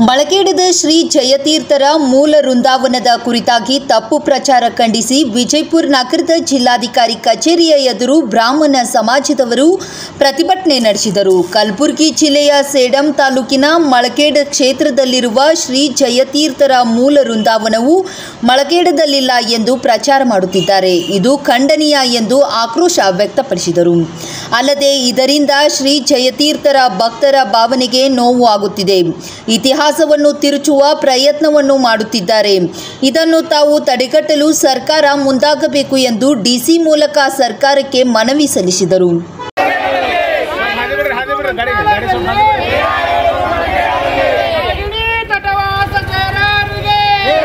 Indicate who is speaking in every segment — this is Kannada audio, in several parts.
Speaker 1: ಮಳಕೇಡದ ಶ್ರೀ ಜಯತೀರ್ಥರ ಮೂಲ ವೃಂದಾವನದ ಕುರಿತಾಗಿ ತಪ್ಪು ಪ್ರಚಾರ ಖಂಡಿಸಿ ವಿಜಯಪುರ ನಗರದ ಜಿಲ್ಲಾಧಿಕಾರಿ ಕಚೇರಿಯ ಎದುರು ಬ್ರಾಹ್ಮಣ ಸಮಾಜದವರು ಪ್ರತಿಭಟನೆ ನಡೆಸಿದರು ಕಲಬುರಗಿ ಜಿಲ್ಲೆಯ ಸೇಡಂ ತಾಲೂಕಿನ ಮಳಕೇಡ ಕ್ಷೇತ್ರದಲ್ಲಿರುವ ಶ್ರೀ ಜಯತೀರ್ಥರ ಮೂಲ ವೃಂದಾವನವು ಮಳಕೇಡದಲ್ಲಿಲ್ಲ ಎಂದು ಪ್ರಚಾರ ಮಾಡುತ್ತಿದ್ದಾರೆ ಇದು ಖಂಡನೀಯ ಎಂದು ಆಕ್ರೋಶ ವ್ಯಕ್ತಪಡಿಸಿದರು ಅಲ್ಲದೆ ಇದರಿಂದ ಶ್ರೀ ಜಯತೀರ್ಥರ ಭಕ್ತರ ಭಾವನೆಗೆ ನೋವು ಆಗುತ್ತಿದೆ ಇತಿಹಾಸವನ್ನು ತಿರುಚುವ ಪ್ರಯತ್ನವನ್ನು ಮಾಡುತ್ತಿದ್ದಾರೆ ಇದನ್ನು ತಾವು ತಡೆಗಟ್ಟಲು ಸರ್ಕಾರ ಮುಂದಾಗಬೇಕು ಎಂದು ಡಿಸಿ ಮೂಲಕ ಸರ್ಕಾರಕ್ಕೆ ಮನವಿ ಸಲ್ಲಿಸಿದರು
Speaker 2: ಹಾಗೆ ಬಿಡ್ರಿ ಹಾಗೆ ಬಿಡ್ರಿ ಗಾಡಿ ಗಾಡಿ ಸ್ವಲ್ಪ ಹಾಗೆ ಬಿಡ್ರಿ.
Speaker 3: ಇಡೀ ತಟವಾಸಗಾರರಿಗೆ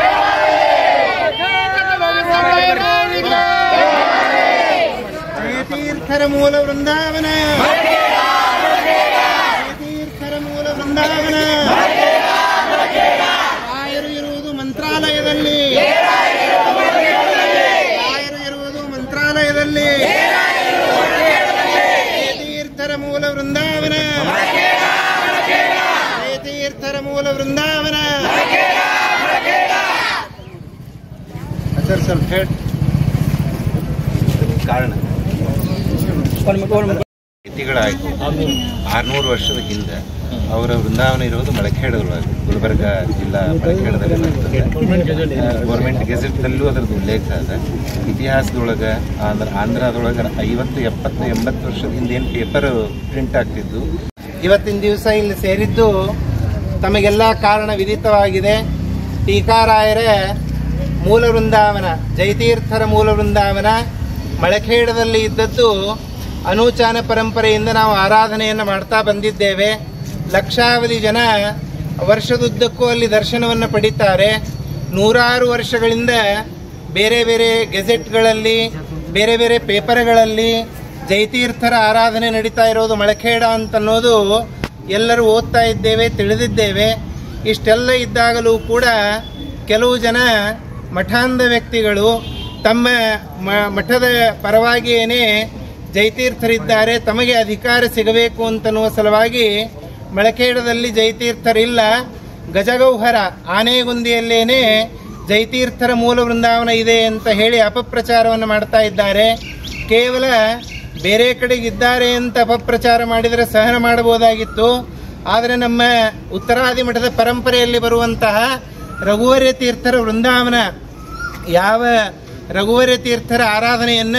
Speaker 3: ತಟವಾಸಗಾರರಿಗೆ
Speaker 2: ತೀರ್ಥರ ಮೂಲ ವೃಂದಾವನ ತೀರ್ಥರ ಮೂಲ ವೃಂದಾವನ ರಾಯರು ಇರುವುದು ಮಂತ್ರಾಲಯದಲ್ಲಿ ರಾಯರು ಇರುವುದು ಮಂತ್ರಾಲಯದಲ್ಲಿ ತೀರ್ಥರ ಮೂಲ ವೃಂದಾವನ ತೀರ್ಥರ ಮೂಲ ವೃಂದಾವನ ಸರ್ ಸ್ವಲ್ಪ ಹೇಳಿ
Speaker 4: ಕಾರಣ ಸ್ಥಿತಿಗಳಾಗಿ ಆರ್ನೂರು ವರ್ಷದ ಹಿಂದೆ ಅವರ ವೃಂದಾವನ ಇರೋದು ಮಳಖೇಡದೊಳಗೆ ಗುಲ್ಬರ್ಗ ಜಿಲ್ಲಾ ಮಳಖೇಡದಲ್ಲಿ ಗೌರ್ಮೆಂಟ್ ಗೆಜೆಟ್ದಲ್ಲೂ ಅದರದ್ದು ಉಲ್ಲೇಖ ಅದ ಇತಿಹಾಸದೊಳಗೆ ಆಂಧ್ರ ಆಂಧ್ರದೊಳಗೆ ಐವತ್ತು ಎಪ್ಪತ್ತು ಎಂಬತ್ತು ವರ್ಷದ ಹಿಂದೆ ಏನು ಪೇಪರ್ ಪ್ರಿಂಟ್ ಆಗ್ತಿದ್ದು
Speaker 2: ಇವತ್ತಿನ ದಿವಸ ಇಲ್ಲಿ ಸೇರಿದ್ದು ತಮಗೆಲ್ಲ ಕಾರಣ ವಿದಿತವಾಗಿದೆ ಟೀಕಾರಾಯರೇ ಮೂಲ ವೃಂದಾವನ ಜಯತೀರ್ಥರ ಮೂಲ ವೃಂದಾವನ ಮಳಖೇಡದಲ್ಲಿ ಇದ್ದದ್ದು ಅನೂಚಾನ ಪರಂಪರೆಯಿಂದ ನಾವು ಆರಾಧನೆಯನ್ನು ಮಾಡ್ತಾ ಬಂದಿದ್ದೇವೆ ಲಕ್ಷಾವಧಿ ಜನ ವರ್ಷದುದ್ದಕ್ಕೂ ಅಲ್ಲಿ ದರ್ಶನವನ್ನು ಪಡಿತಾರೆ ನೂರಾರು ವರ್ಷಗಳಿಂದ ಬೇರೆ ಬೇರೆ ಗೆಜೆಟ್ಗಳಲ್ಲಿ ಬೇರೆ ಬೇರೆ ಪೇಪರ್ಗಳಲ್ಲಿ ಜಯತೀರ್ಥರ ಆರಾಧನೆ ನಡೀತಾ ಇರೋದು ಮಳಖೇಡ ಅಂತನ್ನೋದು ಎಲ್ಲರೂ ಓದ್ತಾ ಇದ್ದೇವೆ ತಿಳಿದಿದ್ದೇವೆ ಇಷ್ಟೆಲ್ಲ ಇದ್ದಾಗಲೂ ಕೂಡ ಕೆಲವು ಜನ ಮಠಾಂಧ ವ್ಯಕ್ತಿಗಳು ತಮ್ಮ ಮ- ಮಠದ ಪರವಾಗಿಯೇನೇ ಜಯತೀರ್ಥರಿದ್ದಾರೆ ತಮಗೆ ಅಧಿಕಾರ ಸಿಗಬೇಕು ಅಂತನ್ನುವ ಸಲುವಾಗಿ ಮಳಖೇಡದಲ್ಲಿ ಜಯತೀರ್ಥರಿಲ್ಲ ಗಜಗೌಹರ ಆನೆಗುಂದಿಯಲ್ಲೇನೆ ಜಯತೀರ್ಥರ ಮೂಲ ವೃಂದಾವನ ಇದೆ ಅಂತ ಹೇಳಿ ಅಪಪ್ರಚಾರವನ್ನು ಮಾಡ್ತಾ ಇದ್ದಾರೆ ಕೇವಲ ಬೇರೆ ಕಡೆಗೆ ಇದ್ದಾರೆ ಅಂತ ಅಪಪ್ರಚಾರ ಮಾಡಿದರೆ ಸಹನ ಮಾಡಬಹುದಾಗಿತ್ತು ಆದರೆ ನಮ್ಮ ಉತ್ತರಾದಿ ಮಠದ ಪರಂಪರೆಯಲ್ಲಿ ಬರುವಂತಹ ರಘುವರ್ಯ ತೀರ್ಥರ ವೃಂದಾವನ ಯಾವ ರಘುವರ್ಯ ತೀರ್ಥರ ಆರಾಧನೆಯನ್ನ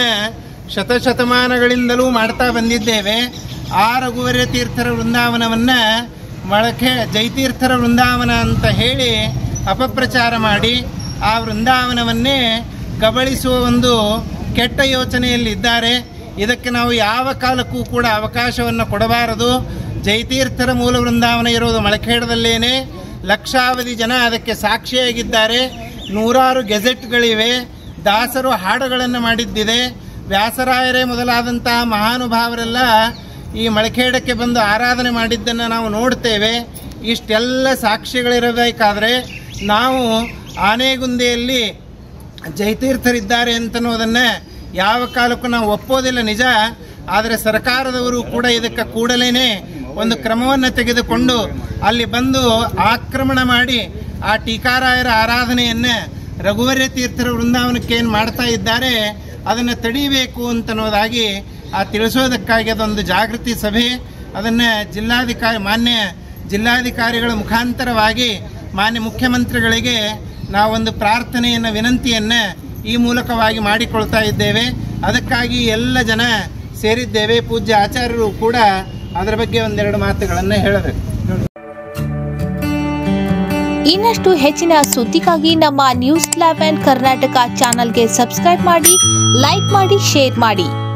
Speaker 2: ಶತಶತಮಾನಗಳಿಂದಲೂ ಮಾಡ್ತಾ ಬಂದಿದ್ದೇವೆ ಆ ರಘುವರ್ಯ ತೀರ್ಥರ ವೃಂದಾವನವನ್ನ ಮೊಳಕೆ ಜೈತೀರ್ಥರ ವೃಂದಾವನ ಅಂತ ಹೇಳಿ ಅಪಪ್ರಚಾರ ಮಾಡಿ ಆ ವೃಂದಾವನವನ್ನೇ ಕಬಳಿಸುವ ಒಂದು ಕೆಟ್ಟ ಯೋಚನೆಯಲ್ಲಿದ್ದಾರೆ ಇದಕ್ಕೆ ನಾವು ಯಾವ ಕಾಲಕ್ಕೂ ಕೂಡ ಅವಕಾಶವನ್ನು ಕೊಡಬಾರದು ಜೈತೀರ್ಥರ ಮೂಲ ವೃಂದಾವನ ಇರೋದು ಮಳಖೇಡದಲ್ಲೇನೆ ಲಕ್ಷಾವಧಿ ಜನ ಅದಕ್ಕೆ ಸಾಕ್ಷಿಯಾಗಿದ್ದಾರೆ ನೂರಾರು ಗೆಜೆಟ್ಗಳಿವೆ ದಾಸರು ಹಾಡುಗಳನ್ನು ಮಾಡಿದ್ದಿದೆ ವ್ಯಾಸರಾಯರೇ ಮೊದಲಾದಂತಹ ಮಹಾನುಭಾವರೆಲ್ಲ ಈ ಮಳಖೇಡಕ್ಕೆ ಬಂದು ಆರಾಧನೆ ಮಾಡಿದ್ದನ್ನು ನಾವು ನೋಡ್ತೇವೆ ಇಷ್ಟೆಲ್ಲ ಸಾಕ್ಷಿಗಳಿರಬೇಕಾದ್ರೆ ನಾವು ಆನೆಗುಂದಿಯಲ್ಲಿ ಜಯತೀರ್ಥರಿದ್ದಾರೆ ಅಂತನ್ನೋದನ್ನು ಯಾವ ಕಾಲಕ್ಕೂ ನಾವು ಒಪ್ಪೋದಿಲ್ಲ ನಿಜ ಆದರೆ ಸರ್ಕಾರದವರು ಕೂಡ ಇದಕ್ಕೆ ಕೂಡಲೇ ಒಂದು ಕ್ರಮವನ್ನು ತೆಗೆದುಕೊಂಡು ಅಲ್ಲಿ ಬಂದು ಆಕ್ರಮಣ ಮಾಡಿ ಆ ಟೀಕಾರಾಯರ ಆರಾಧನೆಯನ್ನು ರಘುವರ್ಯ ತೀರ್ಥರ ವೃಂದಾವನಕ್ಕೆ ಏನು ಮಾಡ್ತಾ ಇದ್ದಾರೆ ಅದನ್ನು ತಡಿಬೇಕು ಅಂತನ್ನೋದಾಗಿ ಆ ತಿಳಿಸೋದಕ್ಕಾಗಿ ಅದೊಂದು ಜಾಗೃತಿ ಸಭೆ ಅದನ್ನು ಜಿಲ್ಲಾಧಿಕಾರಿ ಮಾನ್ಯ ಜಿಲ್ಲಾಧಿಕಾರಿಗಳ ಮುಖಾಂತರವಾಗಿ ಮಾನ್ಯ ಮುಖ್ಯಮಂತ್ರಿಗಳಿಗೆ ನಾವೊಂದು ಪ್ರಾರ್ಥನೆಯನ್ನು ವಿನಂತಿಯನ್ನು ಈ ಮೂಲಕವಾಗಿ ಮಾಡಿಕೊಳ್ತಾ ಇದ್ದೇವೆ ಅದಕ್ಕಾಗಿ ಎಲ್ಲ ಜನ ಸೇರಿದ್ದೇವೆ ಪೂಜ್ಯ ಆಚಾರ್ಯರು ಕೂಡ ಅದರ ಬಗ್ಗೆ ಒಂದೆರಡು ಮಾತುಗಳನ್ನು ಹೇಳಬೇಕು
Speaker 5: ಇನ್ನಷ್ಟು ಹೆಚ್ಚಿನ ಸುದ್ದಿಗಾಗಿ ನಮ್ಮ ನ್ಯೂಸ್ ಲೆವೆನ್ ಕರ್ನಾಟಕ ಚಾನಲ್ಗೆ ಸಬ್ಸ್ಕ್ರೈಬ್ ಮಾಡಿ ಲೈಕ್ ಮಾಡಿ ಶೇರ್ ಮಾಡಿ